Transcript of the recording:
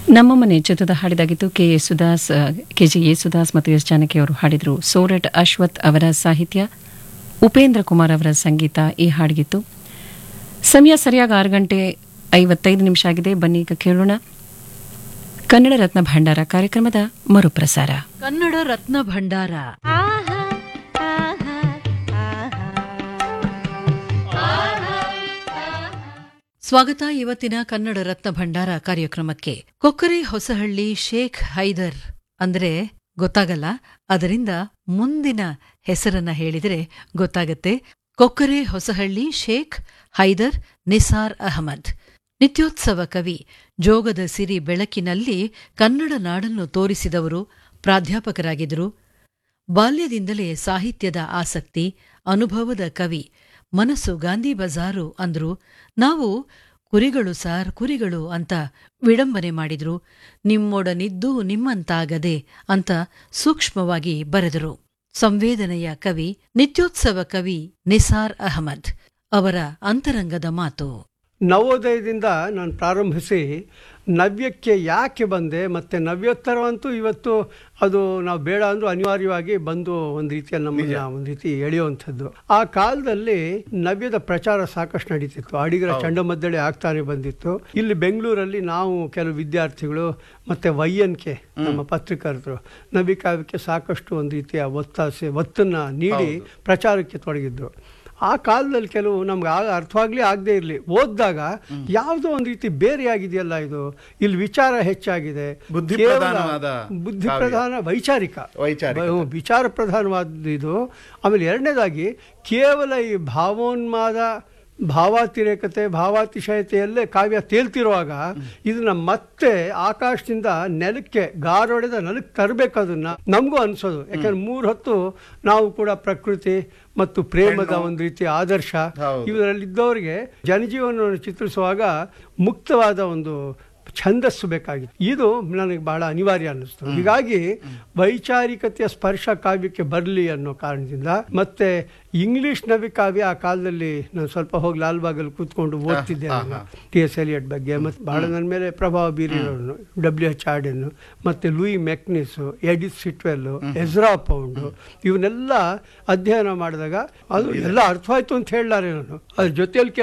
ನಮ್ಮ ಮನೆ ಚಿತ್ರದ ಹಾಡಿದಾಗಿತ್ತು K Yesudas K J Yesudas ಮತ್ತು ಎಸ್ ಜಾನಕಿ ಅವರು ಹಾಡಿದರು ಸೋರಟ್ ಅಶ್ವಥ್ ಅವರ ಸಾಹಿತ್ಯ ಉಪೇಂದ್ರ ಕುಮಾರ್ ಅವರ ಸಂಗೀತ ಈ ಹಾಡಿಗಿತ್ತು ಸಮಯ ಸರಿಯಾಗಿ ಆರು ಗಂಟೆ ಐವತ್ತೈದು ನಿಮಿಷ ಆಗಿದೆ ಬನ್ನಿ ಈಗ ಕೇಳೋಣ ಕನ್ನಡ ರತ್ನ ಭಂಡಾರ ಕಾರ್ಯಕ್ರಮದ ಮರುಪ್ರಸಾರ ಕನ್ನಡ ರತ್ನ ಭಂಡಾರ ಸ್ವಾಗತ ಇವತ್ತಿನ ಕನ್ನಡ ರತ್ನ ಭಂಡಾರ ಕಾರ್ಯಕ್ರಮಕ್ಕೆ ಕೊಕ್ಕರೆ ಹೊಸಹಳ್ಳಿ ಶೇಖ್ ಹೈದರ್ ಅಂದ್ರೆ ಗೊತ್ತಾಗಲ್ಲ ಅದರಿಂದ ಮುಂದಿನ ಹೆಸರನ್ನ ಹೇಳಿದರೆ ಗೊತ್ತಾಗತ್ತೆ ಕೊಕ್ಕರೆ ಹೊಸಹಳ್ಳಿ ಶೇಖ್ ಹೈದರ್ ನಿಸಾರ್ ಅಹಮದ್ ನಿತ್ಯೋತ್ಸವ ಕವಿ ಜೋಗದ ಸಿರಿ ಬೆಳಕಿನಲ್ಲಿ ಕನ್ನಡ ನಾಡನ್ನು ತೋರಿಸಿದವರು ಪ್ರಾಧ್ಯಾಪಕರಾಗಿದ್ದರು ಬಾಲ್ಯದಿಂದಲೇ ಸಾಹಿತ್ಯದ ಆಸಕ್ತಿ ಅನುಭವದ ಕವಿ ಮನಸ್ಸು ಗಾಂಧಿ ಬಜಾರು ಅಂದ್ರು ನಾವು ಕುರಿಗಳು ಸಾರ್ ಕುರಿಗಳು ಅಂತ ವಿಡಂಬನೆ ಮಾಡಿದ್ರು ನಿಮ್ಮೊಡನಿದ್ದು ನಿಮ್ಮಂತಾಗದೆ ಅಂತ ಸೂಕ್ಷ್ಮವಾಗಿ ಬರೆದರು ಸಂವೇದನೆಯ ಕವಿ ನಿತ್ಯೋತ್ಸವ ಕವಿ ನಿಸಾರ್ ಅಹಮದ್ ಅವರ ಅಂತರಂಗದ ಮಾತು ನವೋದಯದಿಂದ ನಾನು ಪ್ರಾರಂಭಿಸಿ ನವ್ಯಕ್ಕೆ ಯಾಕೆ ಬಂದೆ ಮತ್ತು ನವ್ಯೋತ್ತರವಂತೂ ಇವತ್ತು ಅದು ನಾವು ಬೇಡ ಅಂದರೂ ಅನಿವಾರ್ಯವಾಗಿ ಬಂದು ಒಂದು ರೀತಿಯಲ್ಲಿ ನಮ್ಮನ್ನ ಒಂದು ರೀತಿ ಎಳೆಯುವಂಥದ್ದು ಆ ಕಾಲದಲ್ಲಿ ನವ್ಯದ ಪ್ರಚಾರ ಸಾಕಷ್ಟು ನಡೀತಿತ್ತು ಅಡಿಗರ ಚಂಡಮದ್ದಳೆ ಆಗ್ತಾನೆ ಬಂದಿತ್ತು ಇಲ್ಲಿ ಬೆಂಗಳೂರಲ್ಲಿ ನಾವು ಕೆಲವು ವಿದ್ಯಾರ್ಥಿಗಳು ಮತ್ತು ವೈ ಎನ್ ಕೆ ನಮ್ಮ ಪತ್ರಿಕರ್ತರು ನವಿಕಾವ್ಯಕ್ಕೆ ಸಾಕಷ್ಟು ಒಂದು ರೀತಿಯ ಒತ್ತಾಸೆ ಒತ್ತನ್ನು ನೀಡಿ ಪ್ರಚಾರಕ್ಕೆ ತೊಡಗಿದ್ರು ಆ ಕಾಲದಲ್ಲಿ ಕೆಲವು ನಮ್ಗೆ ಆಗ ಅರ್ಥವಾಗ್ಲಿ ಆಗದೆ ಇರಲಿ ಓದಿದಾಗ ಯಾವುದೋ ಒಂದು ರೀತಿ ಬೇರೆಯಾಗಿದೆಯಲ್ಲ ಇದು ಇಲ್ಲಿ ವಿಚಾರ ಹೆಚ್ಚಾಗಿದೆ ಬುದ್ಧಿ ಕೇವಲ ಪ್ರಧಾನವಾದ ಬುದ್ಧಿ ಕಾವ್ಯ. ಪ್ರಧಾನ ವೈಚಾರಿಕ ವೈಚಾರಿಕ. ಬ- ವಿಚಾರ ಪ್ರಧಾನವಾದದ್ದು ಇದು ಆಮೇಲೆ ಎರಡನೇದಾಗಿ ಕೇವಲ ಈ ಭಾವೋನ್ಮಾದ ಭಾವಾತಿರೇಕತೆ ಭಾವಾತಿಶಯತೆಯಲ್ಲೇ ಕಾವ್ಯ ತೇಲ್ತಿರುವಾಗ ಇದನ್ನ ಮತ್ತೆ ಆಕಾಶದಿಂದ ನೆಲಕ್ಕೆ ಗಾರೊಡೆದ ನೆಲಕ್ಕೆ ತರಬೇಕು ಅದನ್ನ ನಮಗೂ ಅನ್ಸೋದು ಯಾಕಂದ್ರೆ ಮೂರು ಹೊತ್ತು ನಾವು ಕೂಡ ಪ್ರಕೃತಿ ಮತ್ತು ಪ್ರೇಮದ ಒಂದು ರೀತಿಯ ಆದರ್ಶ ಹೌದು. ಇವರಲ್ಲಿದ್ದವರಿಗೆ ಜನಜೀವನವನ್ನು ಚಿತ್ರಿಸುವಾಗ ಮುಕ್ತವಾದ ಒಂದು ಛಂದಸ್ಸು ಬೇಕಾಗಿತ್ತು ಇದು ನನಗೆ ಬಹಳ ಅನಿವಾರ್ಯ ಅನ್ನಿಸ್ತು ಹೀಗಾಗಿ ವೈಚಾರಿಕತೆಯ ಸ್ಪರ್ಶ ಕಾವ್ಯಕ್ಕೆ ಬರಲಿ ಅನ್ನೋ ಕಾರಣದಿಂದ ಮತ್ತೆ ಇಂಗ್ಲಿಷ್ ನವಿ ಕಾವ್ಯ ಆ ಕಾಲದಲ್ಲಿ ನಾನು ಸ್ವಲ್ಪ ಹೋಗಿ ಲಾಲ್ಬಾಗಲ್ಲಿ ಕೂತ್ಕೊಂಡು ಓದ್ತಿದ್ದೆ ಟಿ ಎಸ್ ಎಲಿಯಟ್ ಬಗ್ಗೆ ಮತ್ತು ಬಹಳ ನನ್ನ ಮೇಲೆ ಪ್ರಭಾವ ಬೀರಿರೋನು ಡಬ್ಲ್ಯೂ ಎಚ್ ಆರ್ಡೆನ್ ಮತ್ತೆ Louis MacNeice Edith Sitwell Ezra Pound ಇವನ್ನೆಲ್ಲ ಅಧ್ಯಯನ ಮಾಡಿದಾಗ ಅದು ಎಲ್ಲ ಅರ್ಥವಾಯ್ತು ಅಂತ ಹೇಳಲಾರೆ ನಾನು ಅದ್ರ ಜೊತೆಯಲ್ಲಿ